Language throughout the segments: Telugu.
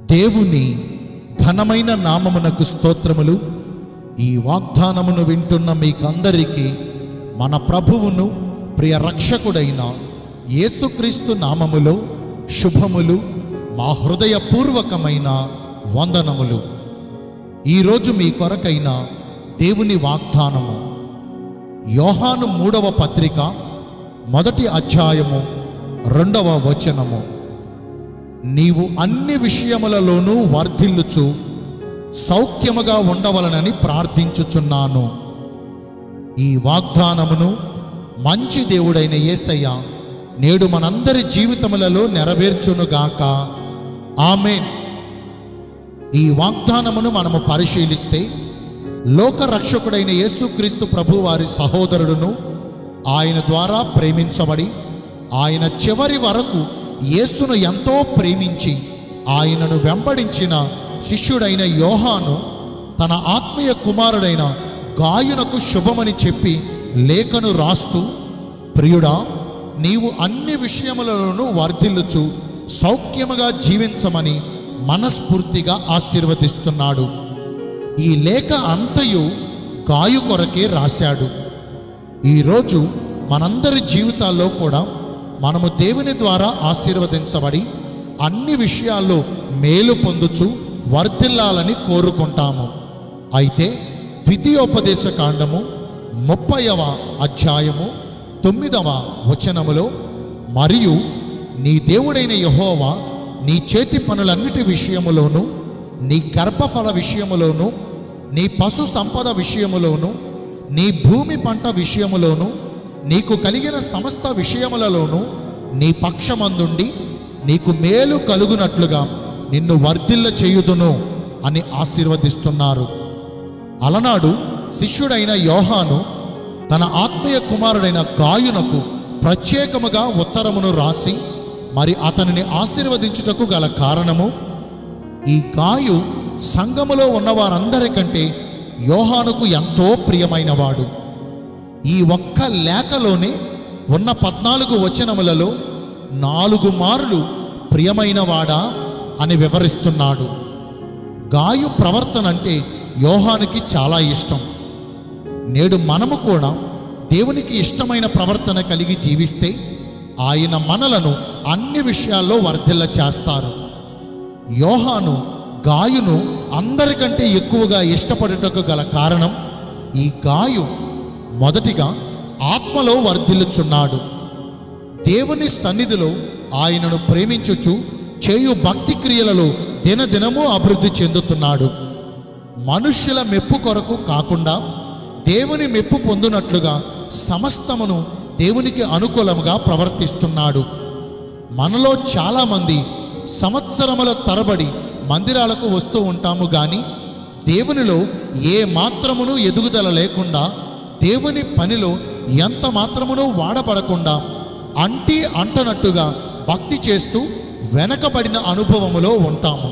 దేవుని ఘనమైన నామమునకు స్తోత్రములు ఈ వాగ్దానమును వింటున్న మీకందరికీ మన ప్రభువును ప్రియ రక్షకుడైన యేసుక్రీస్తు నామములో శుభములు మా హృదయపూర్వకమైన వందనములు ఈరోజు మీ కొరకైన దేవుని వాగ్దానము యోహాను మూడవ పత్రిక మొదటి అధ్యాయము రెండవ వచనము నీవు అన్ని విషయములలోనూ వర్ధిల్లుచు సౌఖ్యముగా ఉండవలనని ప్రార్థించుచున్నాను ఈ వాగ్దానమును మంచి దేవుడైన యేసయ్య నేడు మనందరి జీవితములలో నెరవేర్చునుగాక ఆమెన్ ఈ వాగ్దానమును మనము పరిశీలిస్తే లోక రక్షకుడైన యేసుక్రీస్తు ప్రభు వారి సహోదరుడును ఆయన ద్వారా ప్రేమించబడి ఆయన చివరి వరకు యేసును ఎంతో ప్రేమించి ఆయనను వెంబడించిన శిష్యుడైన యోహాను తన ఆత్మీయ కుమారుడైన గాయునకు శుభమని చెప్పి లేఖను రాస్తూ ప్రియుడా నీవు అన్ని విషయములలోనూ వర్ధిల్లుచు సౌఖ్యముగా జీవించమని మనస్ఫూర్తిగా ఆశీర్వదిస్తున్నాడు ఈ లేఖ అంతయు గాయు కొరకే రాశాడు ఈరోజు మనందరి జీవితాల్లో కూడా మనము దేవుని ద్వారా ఆశీర్వదించబడి అన్ని విషయాల్లో మేలు పొందుచు వర్ధిల్లాలని కోరుకుంటాము అయితే ద్వితీయోపదేశ కాండము ముప్పైవ అధ్యాయము తొమ్మిదవ వచనములో మరియు నీ దేవుడైన యహోవా నీ చేతి పనులన్నిటి విషయములోను నీ గర్భఫల విషయములోను నీ పశు సంపద విషయములోను నీ భూమి పంట విషయములోను నీకు కలిగిన సమస్త విషయములలోనూ నీ పక్షమందుండి నీకు మేలు కలుగునట్లుగా నిన్ను వర్ధిల్ల చేయుదును అని ఆశీర్వదిస్తున్నారు అలనాడు శిష్యుడైన యోహాను తన ఆత్మీయ కుమారుడైన గాయునకు ప్రత్యేకముగా ఉత్తరమును రాసి మరి అతనిని ఆశీర్వదించుటకు గల కారణము ఈ గాయు సంఘములో ఉన్న వారందరికంటే యోహానుకు ఎంతో ప్రియమైనవాడు ఈ ఒక్క లేఖలోనే ఉన్న పద్నాలుగు వచనములలో నాలుగు మారులు ప్రియమైనవాడా అని వివరిస్తున్నాడు గాయు ప్రవర్తన అంటే యోహానికి చాలా ఇష్టం నేడు మనము కూడా దేవునికి ఇష్టమైన ప్రవర్తన కలిగి జీవిస్తే ఆయన మనలను అన్ని విషయాల్లో వర్ధిల్ల చేస్తారు యోహాను గాయును అందరికంటే ఎక్కువగా ఇష్టపడుటకు గల కారణం ఈ గాయు మొదటిగా ఆత్మలో వర్ధిల్లుచున్నాడు దేవుని సన్నిధిలో ఆయనను ప్రేమించుచు చేయు భక్తి క్రియలలో దినదినము అభివృద్ధి చెందుతున్నాడు మనుష్యుల మెప్పు కొరకు కాకుండా దేవుని మెప్పు పొందునట్లుగా సమస్తమును దేవునికి అనుకూలముగా ప్రవర్తిస్తున్నాడు మనలో చాలామంది సంవత్సరముల తరబడి మందిరాలకు వస్తూ ఉంటాము కానీ దేవునిలో ఏ మాత్రమును ఎదుగుదల లేకుండా దేవుని పనిలో ఎంత మాత్రమును వాడబడకుండా అంటి అంటనట్టుగా భక్తి చేస్తూ వెనకబడిన అనుభవములో ఉంటాము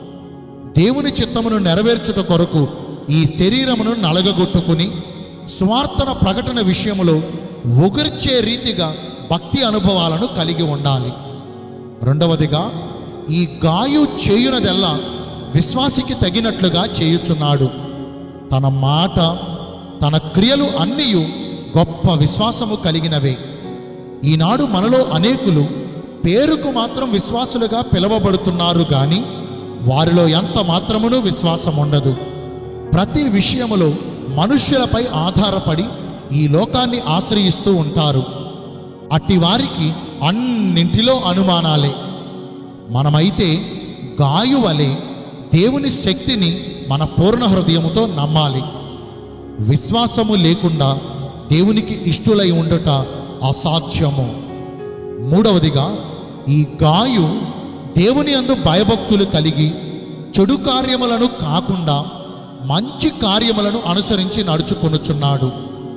దేవుని చిత్తమును నెరవేర్చుట కొరకు ఈ శరీరమును నలగగొట్టుకుని స్వార్థన ప్రకటన విషయములో ఒగిర్చే రీతిగా భక్తి అనుభవాలను కలిగి ఉండాలి రెండవదిగా ఈ గాయు చేయునదెల్లా విశ్వాసికి తగినట్లుగా చేయుచున్నాడు తన మాట తన క్రియలు అన్నీ గొప్ప విశ్వాసము కలిగినవే ఈనాడు మనలో అనేకులు పేరుకు మాత్రం విశ్వాసులుగా పిలువబడుతున్నారు కానీ వారిలో ఎంత మాత్రమును విశ్వాసం ఉండదు ప్రతి విషయములో మనుష్యులపై ఆధారపడి ఈ లోకాన్ని ఆశ్రయిస్తూ ఉంటారు అట్టి వారికి అన్నింటిలో అనుమానాలే మనమైతే గాయు వలె దేవుని శక్తిని మన పూర్ణ హృదయముతో నమ్మాలి విశ్వాసము లేకుండా దేవునికి ఇష్టులై ఉండుట అసాధ్యము మూడవదిగా ఈ గాయు దేవుని అందు భయభక్తులు కలిగి చెడు కార్యములను కాకుండా మంచి కార్యములను అనుసరించి నడుచుకొనుచున్నాడు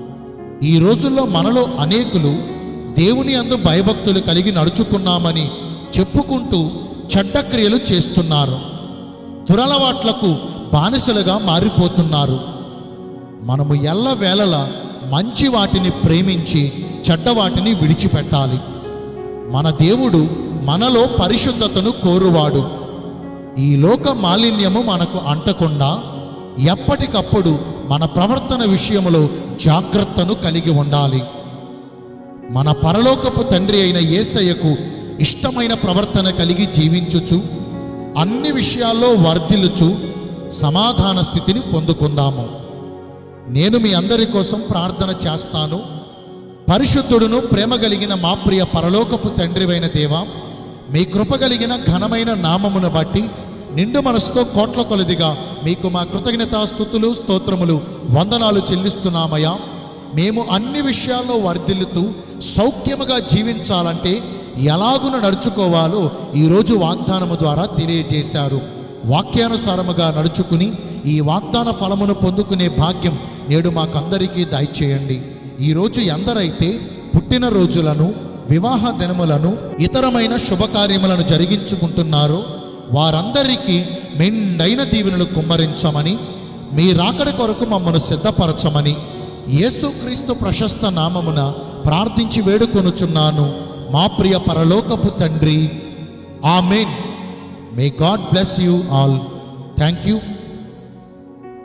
ఈ రోజుల్లో మనలో అనేకులు దేవుని అందు భయభక్తులు కలిగి నడుచుకున్నామని చెప్పుకుంటూ చెడ్డ క్రియలు చేస్తున్నారు దురలవాట్లకు బానిసలుగా మారిపోతున్నారు మనము ఎల్ల వేళలా మంచి వాటిని ప్రేమించి చెడ్డ వాటిని విడిచిపెట్టాలి మన దేవుడు మనలో పరిశుద్ధతను కోరువాడు ఈ లోక మాలిన్యము మనకు అంటకుండా ఎప్పటికప్పుడు మన ప్రవర్తన విషయములో జాగ్రత్తను కలిగి ఉండాలి మన పరలోకపు తండ్రి అయిన యేసయ్యకు ఇష్టమైన ప్రవర్తన కలిగి జీవించుచు అన్ని విషయాల్లో వర్ధిల్లుచు సమాధాన స్థితిని పొందుకుందాము నేను మీ అందరి కోసం ప్రార్థన చేస్తాను పరిశుద్ధుడును ప్రేమ కలిగిన మా ప్రియ పరలోకపు తండ్రివైన దేవా మీ కృప కలిగిన ఘనమైన నామమును బట్టి నిండు మనసుతో కోట్ల కొలదిగా మీకు మా కృతజ్ఞతాస్థుతులు స్తోత్రములు వందనాలు చెల్లిస్తున్నామయ్యా మేము అన్ని విషయాల్లో వర్ధిల్లుతూ సౌఖ్యముగా జీవించాలంటే ఎలాగున నడుచుకోవాలో ఈరోజు వాగ్దానము ద్వారా తెలియజేశారు వాక్యానుసారముగా నడుచుకుని ఈ వాగ్దాన ఫలమును పొందుకునే భాగ్యం నేడు మాకందరికీ దయచేయండి ఈరోజు ఎందరైతే పుట్టినరోజులను వివాహ దినములను ఇతరమైన శుభకార్యములను జరిగించుకుంటున్నారో వారందరికీ మెండైన దీవెనలు కుమ్మరించమని మీ రాకడ కొరకు మమ్మను సిద్ధపరచమని యేసుక్రీస్తు ప్రశస్త నామమున ప్రార్థించి వేడుకొనుచున్నాను మా ప్రియ పరలోకపు తండ్రి amen may God bless you all thank you